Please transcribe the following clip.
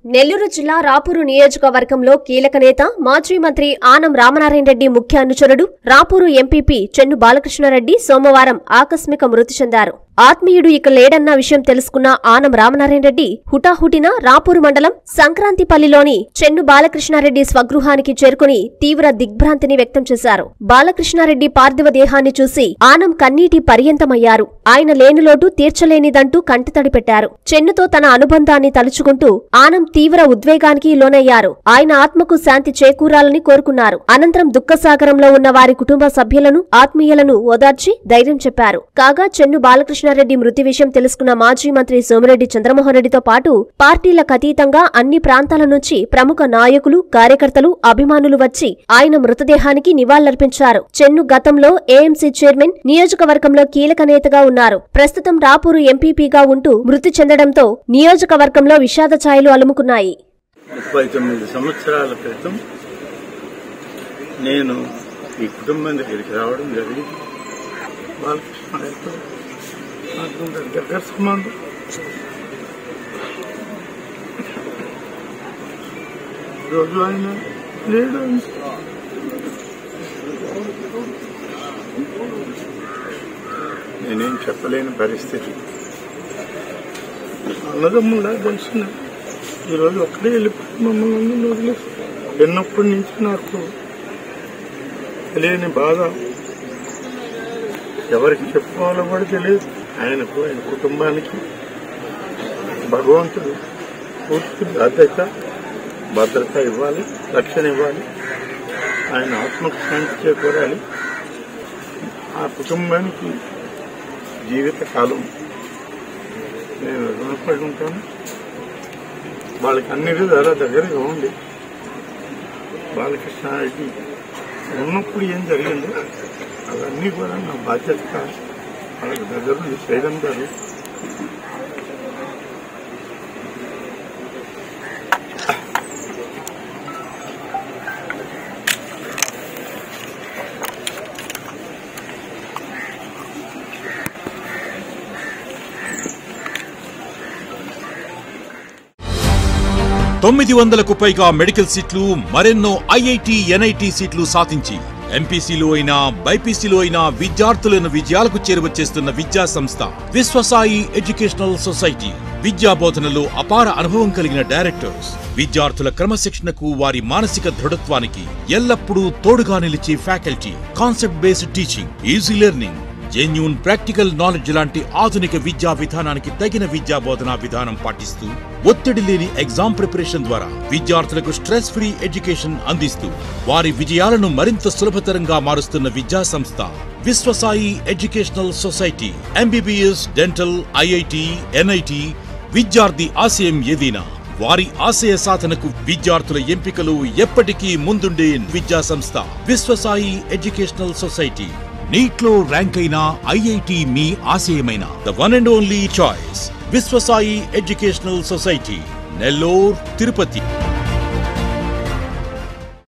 నెల్లూరు జిల్లా రాపూరు నియోజకవర్గంలో కీలక నేత మాజీ మంత్రి ఆనం రామనారాయణ రెడ్డి ముఖ్య అనుచరుడు రాపూరు ఎంపీపీ చెన్ను బాలకృష్ణారెడ్డి సోమవారం ఆకస్మిక మృతి చెందారు ఆత్మీయుడు ఇక లేడన్న విషయం తెలుసుకున్న ఆనం రామనారాయణ రెడ్డి హుటాహుటిన రాపూరు మండలం సంక్రాంతిపల్లిలోని చెన్ను బాలకృష్ణారెడ్డి స్వగృహానికి చేరుకుని తీవ్ర దిగ్భ్రాంతిని వ్యక్తం చేశారు బాలకృష్ణారెడ్డి పార్థివ దేహాన్ని చూసి ఆనం కన్నీటి పర్యంతమయ్యారు ఆయన లేని లోటు తీర్చలేనిదంటూ కంటతడి పెట్టారు చెన్నుతో తన అనుబంధాన్ని తలుచుకుంటూ ఆనం తీవ్ర ఉద్వేగానికి లోనయ్యారు ఆయన ఆత్మకు శాంతి చేకూరాలని కోరుకున్నారు అనంతరం దుఃఖసాగరంలో ఉన్న వారి కుటుంబ సభ్యులను ఆత్మీయులను ఓదార్చి ధైర్యం చెప్పారు కాగా చెన్ను బాలకృష్ణారెడ్డి మృతి విషయం తెలుసుకున్న మాజీ మంత్రి సోమిరెడ్డి చంద్రమోహన్ రెడ్డితో పాటు పార్టీలకు అతీతంగా అన్ని ప్రాంతాల నుంచి ప్రముఖ నాయకులు కార్యకర్తలు అభిమానులు వచ్చి ఆయన మృతదేహానికి నివాళులర్పించారు చెన్ను గతంలో ఏఎంసీ చైర్మన్ నియోజకవర్గంలో కీలక నేతగా ఉన్నారు ప్రస్తుతం రాపూరు ఎంపీపీగా ఉంటూ మృతి చెందడంతో నియోజకవర్గంలో విషాద ఛాయలు అలుముకున్నాయి ముప్పై తొమ్మిది సంవత్సరాల క్రితం నేను ఈ కుటుంబం దగ్గరికి రావడం జరిగింది బాలకృష్ణ గారితో నాకు దగ్గర సంబంధం రోజు ఆయన లేడు నేనేం చెప్పలేని పరిస్థితి అన్నదమ్ములా తెలిసిన ఈరోజు ఒక్కడే వెళ్ళిపోయి మమ్మల్ని అందరినీ వదిలేసి చిన్నప్పటి నుంచి నాకు తెలియని బాధ ఎవరికి చెప్పుకోవాలో కూడా తెలియదు ఆయనకు ఆయన కుటుంబానికి భగవంతుడు పూర్తి బాధ్యత భద్రత ఇవ్వాలి రక్షణ ఇవ్వాలి ఆయన ఆత్మకు శాంతి చేకూరాలి ఆ కుటుంబానికి జీవితకాలం నేను రుణపడి ఉంటాను వాళ్ళకి అన్ని విధాలా దగ్గరగా ఉండి బాలకృష్ణ రెడ్డి ఉన్నప్పుడు ఏం జరిగిందో అవన్నీ కూడా నా బాధ్యతగా వాళ్ళకి దగ్గర నుండి చేయడం జరుగుతుంది తొమ్మిది వందలకు పైగా మెడికల్ సీట్లు మరెన్నో ఐఐటి ఎన్ఐటి సీట్లు సాధించి ఎంపీసీలో అయినా బైపీసీలో అయినా విద్యార్థులను విజయాలకు చేరువచేస్తున్న విద్యా సంస్థ విశ్వసాయి ఎడ్యుకేషనల్ సొసైటీ విద్యా బోధనలో అపార అనుభవం కలిగిన డైరెక్టర్స్ విద్యార్థుల క్రమశిక్షణకు వారి మానసిక దృఢత్వానికి ఎల్లప్పుడూ తోడుగా నిలిచే faculty concept based teaching easy learning genuine practical knowledge లాంటి ఆధునిక విద్యా విధానానికి తగిన విద్యా బోధనా విధానం పాటిస్తూ ఒత్తిడి లేని ఎగ్జామ్ ప్రిపరేషన్ ద్వారా విద్యార్థులకు స్ట్రెస్ ఫ్రీ ఎడ్యుకేషన్ అందిస్తూ వారి విజయాలను మరింత సులభతరంగా మారుస్తున్న విద్యా సంస్థ Viswasai educational society MBBS dental IIT NIT విద్యార్థి ఆశయం ఏదైనా వారి ఆశయ సాధనకు విద్యార్థుల ఎంపికలు ఎప్పటికీ ముందుండే విద్యా సంస్థ విశ్వసాయి ఎడ్యుకేషనల్ సొసైటీ నీట్లో ర్యాంక్ అయిన ఐఐటి మీ ఆశయమైన the one and only choice Viswasai educational society Nellore Tirupati